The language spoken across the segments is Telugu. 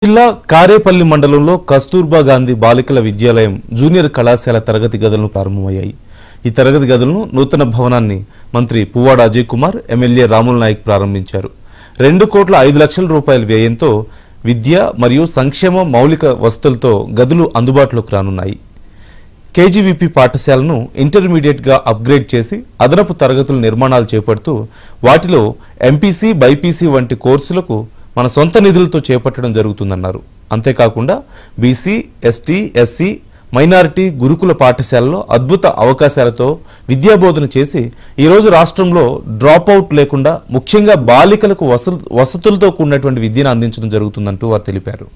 జిల్లా కారేపల్లి మండలంలో కస్తూర్బా గాంధీ బాలికల విద్యాలయం జూనియర్ కళాశాల తరగతి గదులను ప్రారంభమయ్యాయి ఈ తరగతి గదులను నూతన భవనాన్ని మంత్రి పువ్వాడ అజయ్ కుమార్ ఎమ్మెల్యే రాముల్ నాయక్ ప్రారంభించారు రెండు కోట్ల ఐదు లక్షల రూపాయల వ్యయంతో విద్య మరియు సంక్షేమ మౌలిక వసతులతో గదులు అందుబాటులోకి రానున్నాయి కేజీవీపీ పాఠశాలను ఇంటర్మీడియట్గా అప్గ్రేడ్ చేసి అదనపు తరగతుల నిర్మాణాలు చేపడుతూ వాటిలో ఎంపీసీ బైపీసీ వంటి కోర్సులకు మన సొంత నిధులతో చేపట్టడం జరుగుతుందన్నారు అంతేకాకుండా బీసీ ఎస్టీ ఎస్సీ మైనారిటీ గురుకుల పాఠశాలలో అద్భుత అవకాశాలతో విద్యాబోధన చేసి ఈరోజు రాష్ట్రంలో డ్రాప్ అవుట్ లేకుండా ముఖ్యంగా బాలికలకు వస వసతులతో కూడినటువంటి విద్యను అందించడం జరుగుతుందంటూ వారు తెలిపారు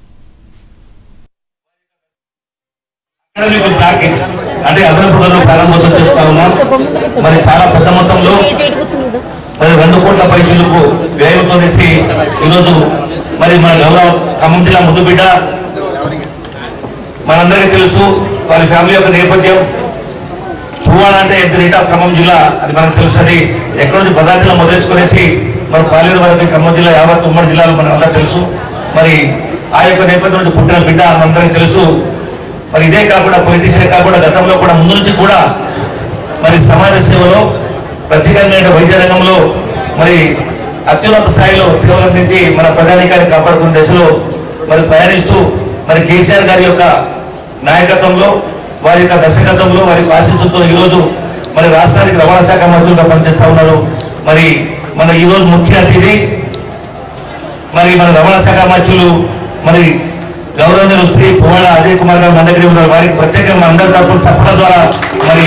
అకాడమిక్ బ్లాక్ అంటే అదనపు గదులు ప్రారంభోత్సవం చేస్తా ఉన్నాం మరి చాలా పెద్ద మొత్తంలో మరి రెండు కోట్ల పైచీలకు వ్యయంతో చేసి ఈరోజు మరి మన గౌరవ ఖమ్మం జిల్లా ముద్దుబిడ్డ మనందరికీ తెలుసు వారి ఫ్యామిలీ యొక్క నేపథ్యం పువ్వాడ అంటే ఎంత రేట్ ఆఫ్ ఖమ్మం జిల్లా అది మనకు తెలుసు అది ఎక్కడి నుంచి భద్రాచలం మొదలేసుకునేసి మరి పాలేరు వరకు ఖమ్మం జిల్లా యావత్ ఉమ్మడి జిల్లాలో మనకు అందరూ తెలుసు మరి ఆ యొక్క నేపథ్యం నుంచి పుట్టిన బిడ్డ మనందరికీ తెలుసు మరి ఇదే కాకుండా పొలిటీషియన్ కాకుండా గతంలో కూడా ముందు నుంచి కూడా మరి సమాజ సేవలో ప్రత్యేకమైన వైద్య రంగంలో మరి అత్యున్నత స్థాయిలో సేవలు అందించి మన ప్రజానీకాన్ని కాపాడుకునే దశలో మరి ప్రయాణిస్తూ మరి కేసీఆర్ గారి యొక్క నాయకత్వంలో వారి యొక్క దర్శకత్వంలో వారి యొక్క ఆశీస్సులతో ఈరోజు మరి రాష్ట్రానికి రవాణా శాఖ మంత్రులుగా పనిచేస్తా ఉన్నారు మరి మన ఈరోజు ముఖ్య అతిథి మరి మన రవాణా శాఖ మంత్రులు మరి గౌరవనీయులు శ్రీ పువ్వాడ అజయ్ కుమార్ గారు మన దగ్గర ఉన్నారు వారికి ప్రత్యేకంగా మన అందరి తరపున సపోర్ట్ ద్వారా మరి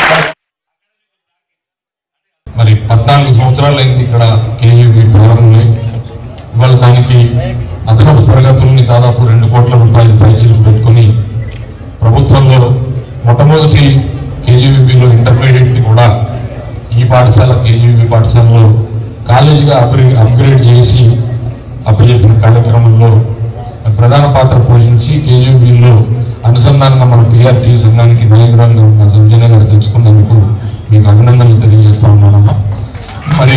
మరి పద్నాలుగు సంవత్సరాలు అయింది ఇక్కడ కేయూబీ ప్రారంభమై ఇవాళ దానికి అదనపు తరగతుల్ని దాదాపు రెండు కోట్ల రూపాయలు పైచీలు పెట్టుకుని ప్రభుత్వంలో మొట్టమొదటి కేజీబీలో ఇంటర్మీడియట్ని కూడా ఈ పాఠశాల కేజీబీ పాఠశాలలో కాలేజీగా అప్గ్రేడ్ అప్గ్రేడ్ చేసి అప్పచెప్పిన కార్యక్రమంలో ప్రధాన పాత్ర పోషించి కేజీబీలో అనుసంధానంగా మన పిఆర్టీ సంఘానికి నాయకురాలుగా ఉన్న సౌజన్య గారు తెచ్చుకున్నందుకు మీకు అభినందనలు తెలియజేస్తా ఉన్నానమ్మా మరి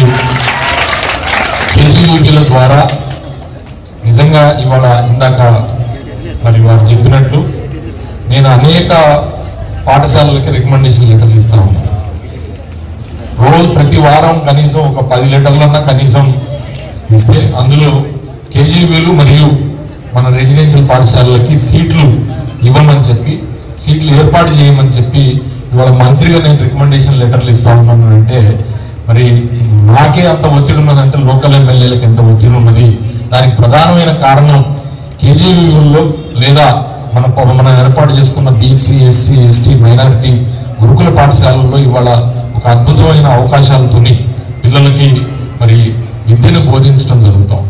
కేజీబీల ద్వారా నిజంగా ఇవాళ ఇందాక మరి వారు చెప్పినట్లు నేను అనేక పాఠశాలలకి రికమెండేషన్ లెటర్లు ఇస్తా ఉన్నాను రోజు ప్రతి వారం కనీసం ఒక పది లీటర్లన్నా కనీసం ఇస్తే అందులో కేజీబీలు మరియు మన రెసిడెన్షియల్ పాఠశాలలకి సీట్లు ఇవ్వమని చెప్పి సీట్లు ఏర్పాటు చేయమని చెప్పి ఇవాళ మంత్రిగా నేను రికమెండేషన్ లెటర్లు ఇస్తా ఉన్నాను అంటే మరి నాకే అంత ఒత్తిడి ఉన్నదంటే లోకల్ ఎమ్మెల్యేలకు ఎంత ఒత్తిడి ఉన్నది దానికి ప్రధానమైన కారణం కేజీబీలో లేదా మన మనం ఏర్పాటు చేసుకున్న బీసీ ఎస్సీ ఎస్టీ మైనారిటీ గురుకుల పాఠశాలల్లో ఇవాళ ఒక అద్భుతమైన అవకాశాలతోని పిల్లలకి మరి విద్యను బోధించడం జరుగుతోంది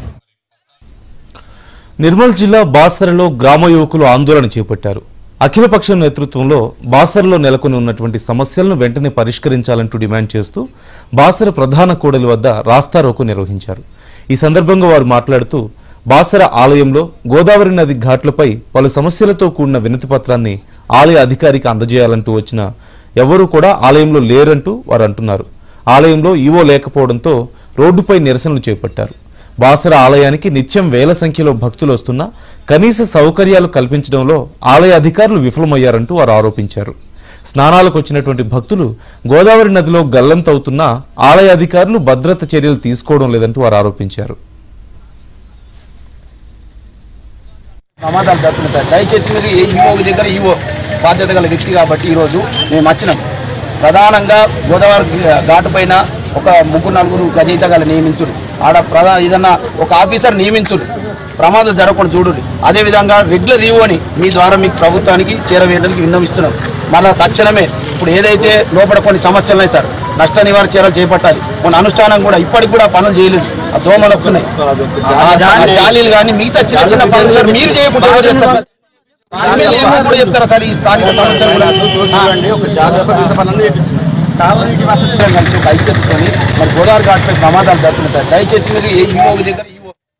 నిర్మల్ జిల్లా బాసరలో గ్రామ యువకులు ఆందోళన చేపట్టారు అఖిలపక్షం నేతృత్వంలో బాసరలో నెలకొని ఉన్నటువంటి సమస్యలను వెంటనే పరిష్కరించాలంటూ డిమాండ్ చేస్తూ బాసర ప్రధాన కూడలి వద్ద రాస్తారోకో నిర్వహించారు ఈ సందర్భంగా వారు మాట్లాడుతూ బాసర ఆలయంలో గోదావరి నది ఘాట్లపై పలు సమస్యలతో కూడిన వినతి పత్రాన్ని ఆలయ అధికారికి అందజేయాలంటూ వచ్చిన ఎవరూ కూడా ఆలయంలో లేరంటూ వారు అంటున్నారు ఆలయంలో ఈవో లేకపోవడంతో రోడ్డుపై నిరసనలు చేపట్టారు బాసర ఆలయానికి నిత్యం వేల సంఖ్యలో భక్తులు వస్తున్నా కనీస సౌకర్యాలు కల్పించడంలో ఆలయ అధికారులు విఫలమయ్యారంటూ వారు ఆరోపించారు స్నానాలకు వచ్చినటువంటి భక్తులు గోదావరి నదిలో గల్లంతవుతున్నా ఆలయ అధికారులు భద్రత చర్యలు తీసుకోవడం లేదంటూ వారు ఆరోపించారు ప్రమాదాలు జరుగుతున్నాయి సార్ దయచేసి మీరు ఏ ఈవో దగ్గర ఈవో బాధ్యత గల వ్యక్తి కాబట్టి ఈరోజు మేము వచ్చినాం ప్రధానంగా గోదావరి ఘాటు పైన ఒక ముగ్గురు నలుగురు గజయితగాలు నియమించుడు ఆడ ప్రధాన ఏదన్నా ఒక ఆఫీసర్ నియమించుడు ప్రమాదం జరగకుండా చూడుడు అదేవిధంగా రెగ్యులర్ ఈవోని మీ ద్వారా మీకు ప్రభుత్వానికి చేరవేయడానికి విన్నవిస్తున్నాం మళ్ళా తక్షణమే ఇప్పుడు ఏదైతే లోపల కొన్ని సమస్యలు ఉన్నాయి సార్ నష్ట నివారణ చర్యలు చేపట్టాలి కొన్ని అనుష్ఠానం కూడా ఇప్పటికి కూడా పనులు చేయలేదు ఆ దోమలు వస్తున్నాయి ఆ జా- జాలీలు కానీ మిగతా చిన్న చిన్న పనులు సార్ మీరు చేయకుండా ఎవరు చేస్తారు సార్ ఎమ్మెల్యే ఏమో కూడా చెప్తారా సార్ ఈ స్థానిక సమస్యలు కూడా ఒక జాగ్రత్త తాగునీటి వసతి కలిసి ఒక ఐక్యతతోని మరి గోదావరి ఘాట్పై ప్రమాదాలు జరుగుతున్నాయి సార్ దయచేసి మీరు ఏ ఈవో దగ్గర ఈవో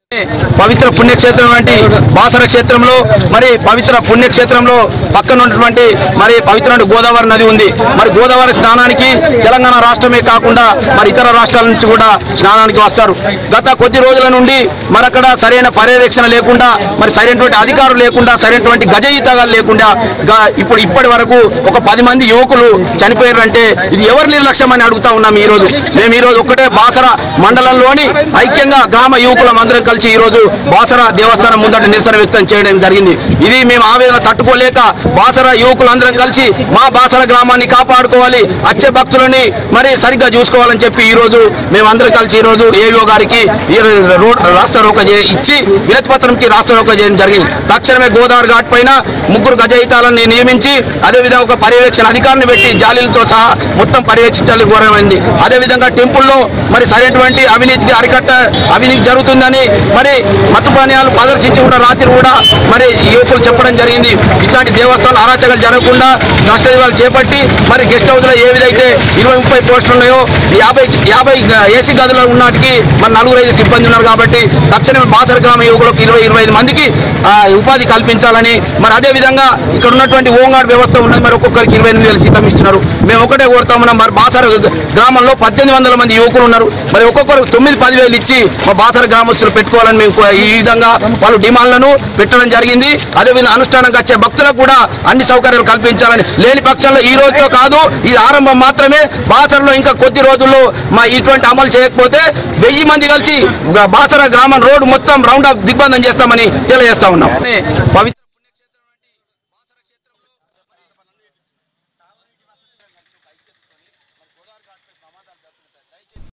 పవిత్ర పుణ్యక్షేత్రం వంటి బాసర క్షేత్రంలో మరి పవిత్ర పుణ్యక్షేత్రంలో పక్కన ఉన్నటువంటి మరి పవిత్ర గోదావరి నది ఉంది మరి గోదావరి స్నానానికి తెలంగాణ రాష్ట్రమే కాకుండా మరి ఇతర రాష్ట్రాల నుంచి కూడా స్నానానికి వస్తారు గత కొద్ది రోజుల నుండి మరి అక్కడ సరైన పర్యవేక్షణ లేకుండా మరి సరైనటువంటి అధికారులు లేకుండా సరైనటువంటి గజ ఈతగాలు లేకుండా గా- ఇప్పుడు ఇప్పటి వరకు ఒక పది మంది యువకులు చనిపోయారంటే ఇది ఎవరి నిర్లక్ష్యం అని అడుగుతా ఉన్నాం ఈ రోజు మేము ఈ రోజు ఒక్కటే బాసర మండలంలోని ఐక్యంగా గ్రామ యువకులం అందరం కలిసి ఈ రోజు బాసర దేవస్థానం ముందట నిరసన వ్యక్తం చేయడం జరిగింది ఇది మేము ఆవేదన తట్టుకోలేక బాసర యువకులందరం కలిసి మా బాసర గ్రామాన్ని కాపాడుకోవాలి వచ్చే భక్తులని మరి సరిగ్గా చూసుకోవాలని చెప్పి ఈ రోజు మేమందరం కలిసి ఈ రోజు ఏవో గారికి ఈ రోడ్ రాష్ట్ర రోక చే- ఇచ్చి వినతి పత్రం ఇచ్చి రాష్ట్ర రోక చేయడం జరిగింది తక్షణమే గోదావరి ఘాట్ పైన ముగ్గురు గజయితాలని నియమించి అదేవిధంగా ఒక పర్యవేక్షణ అధికారిని పెట్టి జాలీలతో సహా మొత్తం పర్యవేక్షించాలని కోరమైంది అదేవిధంగా టెంపుల్లో మరి సరైనటువంటి అవినీతికి అరికట్ట అవినీతి జరుగుతుందని మరి మత్తు పానీయాలు ప్రదర్శించి కూడా రాత్రి కూడా మరి యువకులు చెప్పడం జరిగింది ఇట్లాంటి దేవస్థానాలు అరాచకాలు జరగకుండా నష్టజీవాలు చేపట్టి మరి గెస్ట్ హౌస్ లో ఏ విధైతే ఇరవై ముప్పై పోస్టులు ఉన్నాయో యాభై యాభై ఏసీ గదులు ఉన్నటికి మరి నలుగురు ఐదు సిబ్బంది ఉన్నారు కాబట్టి తక్షణమే బాసర గ్రామ యువకులకు ఇరవై ఇరవై ఐదు మందికి ఆ, ఉపాధి కల్పించాలని మరి అదే విధంగా ఇక్కడ ఉన్నటువంటి హోంగార్డ్ వ్యవస్థ ఉన్నది మరి ఒక్కొక్కరికి ఇరవై ఎనిమిది వేలు జీతం ఇస్తున్నారు మేము ఒకటే కోరుతా ఉన్నాం మరి బాసర గ్రామంలో పద్దెనిమిది వందల మంది యువకులు ఉన్నారు మరి ఒక్కొక్కరు తొమ్మిది పదివేలు ఇచ్చి మా బాసర గ్రామస్తులు పెట్టుకోవాలని మేము కో- ఈ విధంగా వాళ్ళు డిమాండ్లను పెట్టడం జరిగింది అదేవిధంగా అనుష్ఠానంగా వచ్చే భక్తులకు కూడా అన్ని సౌకర్యాలు కల్పించాలని లేని పక్షంలో ఈ రోజుతో కాదు ఇది ఆరంభం మాత్రమే బాసరలో ఇంకా కొద్ది రోజుల్లో మా ఇటువంటి అమలు చేయకపోతే వెయ్యి మంది కలిసి బాసర గ్రామం రోడ్డు మొత్తం రౌండ్ అప్ దిగ్బంధం చేస్తామని తెలియజేస్తా ఉన్నాం పవిత్ర